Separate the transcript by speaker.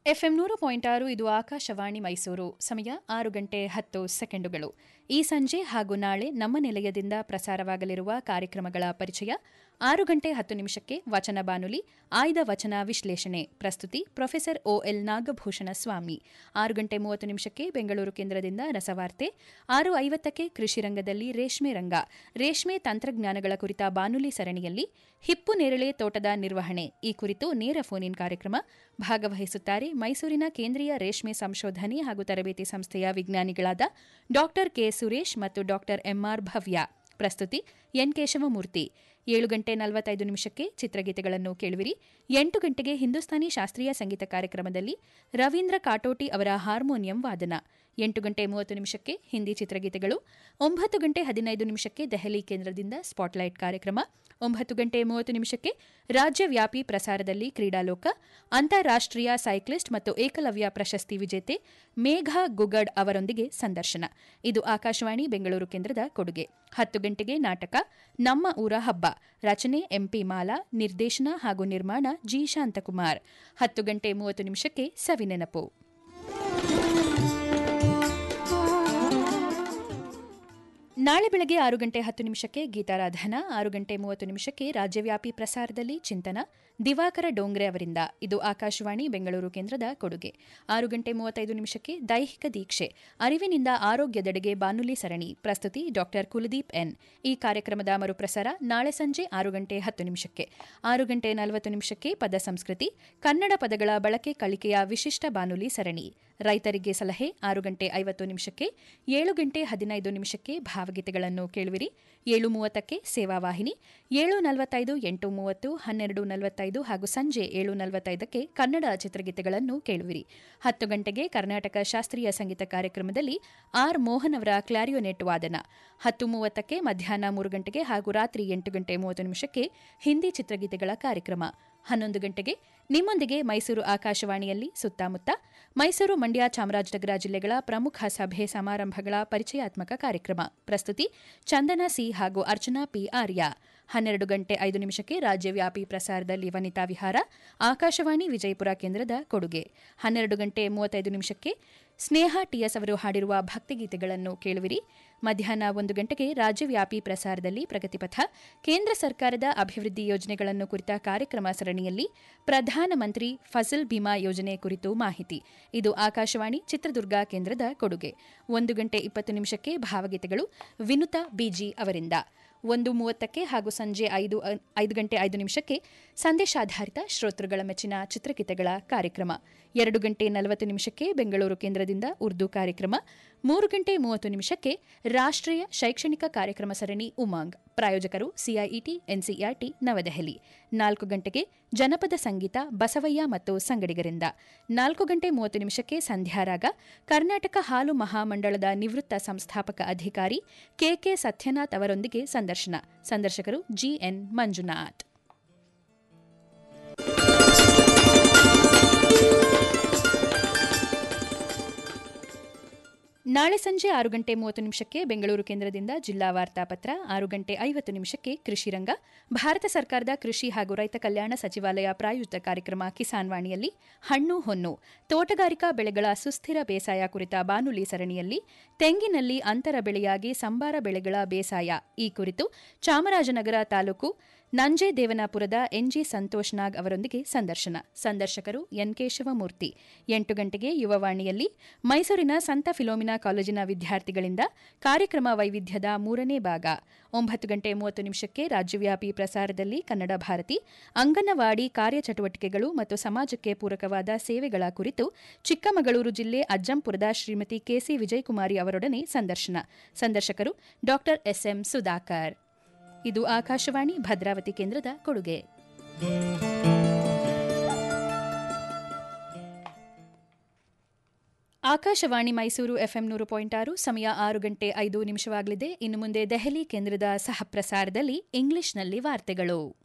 Speaker 1: FM ನೂರು point ಆರು ಇದು ಆಕಾಶವಾಣಿ ಮೈಸೂರು ಸಮಯ ಆರು ಗಂಟೆ ಹತ್ತು ಸೆಕೆಂಡುಗಳು ಈ ಸಂಜೆ ಹಾಗೂ ನಾಳೆ ನಮ್ಮ ನಿಲಯದಿಂದ ಪ್ರಸಾರವಾಗಲಿರುವ ಕಾರ್ಯಕ್ರಮಗಳ ಪರಿಚಯ ಆರು ಗಂಟೆ ಹತ್ತು ನಿಮಿಷಕ್ಕೆ ವಚನ ಬಾನುಲಿ ಆಯ್ದ ವಚನ ವಿಶ್ಲೇಷಣೆ ಪ್ರಸ್ತುತಿ ಪ್ರೊಫೆಸರ್ ಒಎಲ್ ನಾಗಭೂಷಣ ಸ್ವಾಮಿ ಆರು ಗಂಟೆ ಮೂವತ್ತು ನಿಮಿಷಕ್ಕೆ ಬೆಂಗಳೂರು ಕೇಂದ್ರದಿಂದ ರಸವಾರ್ತೆ ಆರು ಐವತ್ತಕ್ಕೆ ಕೃಷಿ ರಂಗದಲ್ಲಿ ರೇಷ್ಮೆ ರಂಗ ರೇಷ್ಮೆ ತಂತ್ರಜ್ಞಾನಗಳ ಕುರಿತ ಬಾನುಲಿ ಸರಣಿಯಲ್ಲಿ ಹಿಪ್ಪು ನೇರಳೆ ತೋಟದ ನಿರ್ವಹಣೆ ಈ ಕುರಿತು ನೇರ ಫೋನ್ ಇನ್ ಕಾರ್ಯಕ್ರಮ ಭಾಗವಹಿಸುತ್ತಾರೆ ಮೈಸೂರಿನ ಕೇಂದ್ರೀಯ ರೇಷ್ಮೆ ಸಂಶೋಧನೆ ಹಾಗೂ ತರಬೇತಿ ಸಂಸ್ಥೆಯ ವಿಜ್ಞಾನಿಗಳಾದ ಡಾ ಕೆ ಸುರೇಶ್ ಮತ್ತು ಡಾ ಎಂಆರ್ ಭವ್ಯ ಪ್ರಸ್ತುತಿ ಎನ್ ಕೇಶವಮೂರ್ತಿ ಏಳು ಗಂಟೆ ನಲವತ್ತೈದು ನಿಮಿಷಕ್ಕೆ ಚಿತ್ರಗೀತೆಗಳನ್ನು ಕೇಳುವಿರಿ ಎಂಟು ಗಂಟೆಗೆ ಹಿಂದೂಸ್ತಾನಿ ಶಾಸ್ತ್ರೀಯ ಸಂಗೀತ ಕಾರ್ಯಕ್ರಮದಲ್ಲಿ ರವೀಂದ್ರ ಕಾಟೋಟಿ ಅವರ ಹಾರ್ಮೋನಿಯಂ ವಾದನ ಎಂಟು ಗಂಟೆ ಮೂವತ್ತು ನಿಮಿಷಕ್ಕೆ ಹಿಂದಿ ಚಿತ್ರಗೀತೆಗಳು ಒಂಬತ್ತು ಗಂಟೆ ಹದಿನೈದು ನಿಮಿಷಕ್ಕೆ ದೆಹಲಿ ಕೇಂದ್ರದಿಂದ ಸ್ಪಾಟ್ಲೈಟ್ ಕಾರ್ಯಕ್ರಮ ಒಂಬತ್ತು ಗಂಟೆ ಮೂವತ್ತು ನಿಮಿಷಕ್ಕೆ ರಾಜ್ಯವ್ಯಾಪಿ ಪ್ರಸಾರದಲ್ಲಿ ಕ್ರೀಡಾಲೋಕ ಅಂತಾರಾಷ್ಟೀಯ ಸೈಕ್ಲಿಸ್ಟ್ ಮತ್ತು ಏಕಲವ್ಯ ಪ್ರಶಸ್ತಿ ವಿಜೇತೆ ಮೇಘಾ ಗುಗಡ್ ಅವರೊಂದಿಗೆ ಸಂದರ್ಶನ ಇದು ಆಕಾಶವಾಣಿ ಬೆಂಗಳೂರು ಕೇಂದ್ರದ ಕೊಡುಗೆ ಹತ್ತು ಗಂಟೆಗೆ ನಾಟಕ ನಮ್ಮ ಊರ ಹಬ್ಬ ರಚನೆ ಎಂಪಿ ಮಾಲಾ ನಿರ್ದೇಶನ ಹಾಗೂ ನಿರ್ಮಾಣ ಜಿ ಶಾಂತಕುಮಾರ್ ಹತ್ತು ಗಂಟೆ ಮೂವತ್ತು ನಿಮಿಷಕ್ಕೆ ಸವಿನೆನಪು ನಾಳೆ ಬೆಳಗ್ಗೆ ಆರು ಗಂಟೆ ಹತ್ತು ನಿಮಿಷಕ್ಕೆ ಗೀತಾರಾಧನ ಆರು ಗಂಟೆ ಮೂವತ್ತು ನಿಮಿಷಕ್ಕೆ ರಾಜ್ಯವ್ಯಾಪಿ ಪ್ರಸಾರದಲ್ಲಿ ಚಿಂತನ ದಿವಾಕರ ಡೋಂಗ್ರೆ ಅವರಿಂದ ಇದು ಆಕಾಶವಾಣಿ ಬೆಂಗಳೂರು ಕೇಂದ್ರದ ಕೊಡುಗೆ ಆರು ಗಂಟೆ ಮೂವತ್ತೈದು ನಿಮಿಷಕ್ಕೆ ದೈಹಿಕ ದೀಕ್ಷೆ ಅರಿವಿನಿಂದ ಆರೋಗ್ಯದೆಡೆಗೆ ಬಾನುಲಿ ಸರಣಿ ಪ್ರಸ್ತುತಿ ಡಾ ಕುಲದೀಪ್ ಎನ್ ಈ ಕಾರ್ಯಕ್ರಮದ ಮರುಪ್ರಸಾರ ನಾಳೆ ಸಂಜೆ ಆರು ಗಂಟೆ ಹತ್ತು ನಿಮಿಷಕ್ಕೆ ಆರು ಗಂಟೆ ನಲವತ್ತು ನಿಮಿಷಕ್ಕೆ ಪದ ಸಂಸ್ಕೃತಿ ಕನ್ನಡ ಪದಗಳ ಬಳಕೆ ಕಲಿಕೆಯ ವಿಶಿಷ್ಟ ಬಾನುಲಿ ಸರಣಿ ರೈತರಿಗೆ ಸಲಹೆ ಆರು ಗಂಟೆ ಐವತ್ತು ನಿಮಿಷಕ್ಕೆ ಏಳು ಗಂಟೆ ಹದಿನೈದು ನಿಮಿಷಕ್ಕೆ ಭಾವಗೀತೆಗಳನ್ನು ಕೇಳುವಿರಿ ಏಳು ಮೂವತ್ತಕ್ಕೆ ಸೇವಾವಾಹಿನಿ ಏಳು ನಲವತ್ತೈದು ಎಂಟು ಮೂವತ್ತು ಹನ್ನೆರಡು ನಲವತ್ತೈದು ಹಾಗೂ ಸಂಜೆ ಏಳು ನಲವತ್ತೈದಕ್ಕೆ ಕನ್ನಡ ಚಿತ್ರಗೀತೆಗಳನ್ನು ಕೇಳುವಿರಿ ಹತ್ತು ಗಂಟೆಗೆ ಕರ್ನಾಟಕ ಶಾಸ್ತ್ರೀಯ ಸಂಗೀತ ಕಾರ್ಯಕ್ರಮದಲ್ಲಿ ಆರ್ ಮೋಹನ್ ಅವರ ಕ್ಲಾರಿಯೋನೆಟ್ ವಾದನ ಹತ್ತು ಮೂವತ್ತಕ್ಕೆ ಮಧ್ಯಾಹ್ನ ಮೂರು ಗಂಟೆಗೆ ಹಾಗೂ ರಾತ್ರಿ ಎಂಟು ಗಂಟೆ ಮೂವತ್ತು ನಿಮಿಷಕ್ಕೆ ಹಿಂದಿ ಚಿತ್ರಗೀತೆಗಳ ಕಾರ್ಯಕ್ರಮ ಹನ್ನೊಂದು ಗಂಟೆಗೆ ನಿಮ್ಮೊಂದಿಗೆ ಮೈಸೂರು ಆಕಾಶವಾಣಿಯಲ್ಲಿ ಸುತ್ತಮುತ್ತ ಮೈಸೂರು ಮಂಡ್ಯ ಚಾಮರಾಜನಗರ ಜಿಲ್ಲೆಗಳ ಪ್ರಮುಖ ಸಭೆ ಸಮಾರಂಭಗಳ ಪರಿಚಯಾತ್ಮಕ ಕಾರ್ಯಕ್ರಮ ಪ್ರಸ್ತುತಿ ಚಂದನ ಸಿ ಹಾಗೂ ಅರ್ಚನಾ ಪಿ ಆರ್ಯ ಹನ್ನೆರಡು ಗಂಟೆ ಐದು ನಿಮಿಷಕ್ಕೆ ರಾಜ್ಯವ್ಯಾಪಿ ಪ್ರಸಾರದಲ್ಲಿ ವನಿತಾ ವಿಹಾರ ಆಕಾಶವಾಣಿ ವಿಜಯಪುರ ಕೇಂದ್ರದ ಕೊಡುಗೆ ಹನ್ನೆರಡು ಗಂಟೆ ಮೂವತ್ತೈದು ನಿಮಿಷಕ್ಕೆ ಸ್ನೇಹ ಟಿಎಸ್ ಅವರು ಹಾಡಿರುವ ಭಕ್ತಿಗೀತೆಗಳನ್ನು ಕೇಳುವಿರಿ ಮಧ್ಯಾಹ್ನ ಒಂದು ಗಂಟೆಗೆ ರಾಜ್ಯವ್ಯಾಪಿ ಪ್ರಸಾರದಲ್ಲಿ ಪ್ರಗತಿಪಥ ಕೇಂದ್ರ ಸರ್ಕಾರದ ಅಭಿವೃದ್ಧಿ ಯೋಜನೆಗಳನ್ನು ಕುರಿತ ಕಾರ್ಯಕ್ರಮ ಸರಣಿಯಲ್ಲಿ ಪ್ರಧಾನಮಂತ್ರಿ ಫಸಲ್ ಬಿಮಾ ಯೋಜನೆ ಕುರಿತು ಮಾಹಿತಿ ಇದು ಆಕಾಶವಾಣಿ ಚಿತ್ರದುರ್ಗ ಕೇಂದ್ರದ ಕೊಡುಗೆ ಒಂದು ಗಂಟೆ ಇಪ್ಪತ್ತು ನಿಮಿಷಕ್ಕೆ ಭಾವಗೀತೆಗಳು ವಿನುತಾ ಬಿಜಿ ಅವರಿಂದ ಒಂದು ಮೂವತ್ತಕ್ಕೆ ಹಾಗೂ ಸಂಜೆ ಐದು ಐದು ಗಂಟೆ ಐದು ನಿಮಿಷಕ್ಕೆ ಸಂದೇಶಾಧಾರಿತ ಶ್ರೋತೃಗಳ ಮೆಚ್ಚಿನ ಚಿತ್ರಗೀತೆಗಳ ಕಾರ್ಯಕ್ರಮ ಎರಡು ಗಂಟೆ ನಲವತ್ತು ನಿಮಿಷಕ್ಕೆ ಬೆಂಗಳೂರು ಕೇಂದ್ರದಿಂದ ಉರ್ದು ಕಾರ್ಯಕ್ರಮ ಮೂರು ಗಂಟೆ ಮೂವತ್ತು ನಿಮಿಷಕ್ಕೆ ರಾಷ್ಟ್ರೀಯ ಶೈಕ್ಷಣಿಕ ಕಾರ್ಯಕ್ರಮ ಸರಣಿ ಉಮಾಂಗ್ ಪ್ರಾಯೋಜಕರು ಸಿಐಇಟಿ ಎನ್ಸಿಇಆರ್ಟಿ ನವದೆಹಲಿ ನಾಲ್ಕು ಗಂಟೆಗೆ ಜನಪದ ಸಂಗೀತ ಬಸವಯ್ಯ ಮತ್ತು ಸಂಗಡಿಗರಿಂದ ನಾಲ್ಕು ಗಂಟೆ ಮೂವತ್ತು ನಿಮಿಷಕ್ಕೆ ಸಂಧ್ಯಾರಾಗ ಕರ್ನಾಟಕ ಹಾಲು ಮಹಾಮಂಡಳದ ನಿವೃತ್ತ ಸಂಸ್ಥಾಪಕ ಅಧಿಕಾರಿ ಕೆಕೆ ಸತ್ಯನಾಥ್ ಅವರೊಂದಿಗೆ ಸಂದರ್ಶನ ಸಂದರ್ಶಕರು ಜಿಎನ್ ಮಂಜುನಾಥ್ ನಾಳೆ ಸಂಜೆ ಆರು ಗಂಟೆ ಮೂವತ್ತು ನಿಮಿಷಕ್ಕೆ ಬೆಂಗಳೂರು ಕೇಂದ್ರದಿಂದ ಜಿಲ್ಲಾ ವಾರ್ತಾಪತ್ರ ಆರು ಗಂಟೆ ಐವತ್ತು ನಿಮಿಷಕ್ಕೆ ಕೃಷಿ ರಂಗ ಭಾರತ ಸರ್ಕಾರದ ಕೃಷಿ ಹಾಗೂ ರೈತ ಕಲ್ಯಾಣ ಸಚಿವಾಲಯ ಪ್ರಾಯೋಜಿತ ಕಾರ್ಯಕ್ರಮ ಕಿಸಾನ್ ವಾಣಿಯಲ್ಲಿ ಹಣ್ಣು ಹೊನ್ನು ತೋಟಗಾರಿಕಾ ಬೆಳೆಗಳ ಸುಸ್ಥಿರ ಬೇಸಾಯ ಕುರಿತ ಬಾನುಲಿ ಸರಣಿಯಲ್ಲಿ ತೆಂಗಿನಲ್ಲಿ ಅಂತರ ಬೆಳೆಯಾಗಿ ಸಂಬಾರ ಬೆಳೆಗಳ ಬೇಸಾಯ ಈ ಕುರಿತು ಚಾಮರಾಜನಗರ ತಾಲೂಕು ನಂಜೆ ದೇವನಾಪುರದ ಎನ್ಜಿ ಸಂತೋಷ್ ನಾಗ್ ಅವರೊಂದಿಗೆ ಸಂದರ್ಶನ ಸಂದರ್ಶಕರು ಎನ್ ಕೇಶವಮೂರ್ತಿ ಎಂಟು ಗಂಟೆಗೆ ಯುವವಾಣಿಯಲ್ಲಿ ಮೈಸೂರಿನ ಸಂತ ಫಿಲೋಮಿನಾ ಕಾಲೇಜಿನ ವಿದ್ಯಾರ್ಥಿಗಳಿಂದ ಕಾರ್ಯಕ್ರಮ ವೈವಿಧ್ಯದ ಮೂರನೇ ಭಾಗ ಒಂಬತ್ತು ಗಂಟೆ ಮೂವತ್ತು ನಿಮಿಷಕ್ಕೆ ರಾಜ್ಯವ್ಯಾಪಿ ಪ್ರಸಾರದಲ್ಲಿ ಕನ್ನಡ ಭಾರತಿ ಅಂಗನವಾಡಿ ಕಾರ್ಯಚಟುವಟಿಕೆಗಳು ಮತ್ತು ಸಮಾಜಕ್ಕೆ ಪೂರಕವಾದ ಸೇವೆಗಳ ಕುರಿತು ಚಿಕ್ಕಮಗಳೂರು ಜಿಲ್ಲೆ ಅಜ್ಜಂಪುರದ ಶ್ರೀಮತಿ ಕೆಸಿ ವಿಜಯಕುಮಾರಿ ಅವರೊಡನೆ ಸಂದರ್ಶನ ಸಂದರ್ಶಕರು ಡಾ ಎಸ್ಎಂ ಸುಧಾಕರ್ ಇದು ಆಕಾಶವಾಣಿ ಭದ್ರಾವತಿ ಕೇಂದ್ರದ ಕೊಡುಗೆ ಆಕಾಶವಾಣಿ ಮೈಸೂರು ಎಫ್ಎಂ ನೂರು ಪಾಯಿಂಟ್ ಆರು ಸಮಯ ಆರು ಗಂಟೆ ಐದು ನಿಮಿಷವಾಗಲಿದೆ ಇನ್ನು ಮುಂದೆ ದೆಹಲಿ ಕೇಂದ್ರದ ಸಹ ಪ್ರಸಾರದಲ್ಲಿ ಇಂಗ್ಲಿಷ್ನಲ್ಲಿ ವಾರ್ತೆಗಳು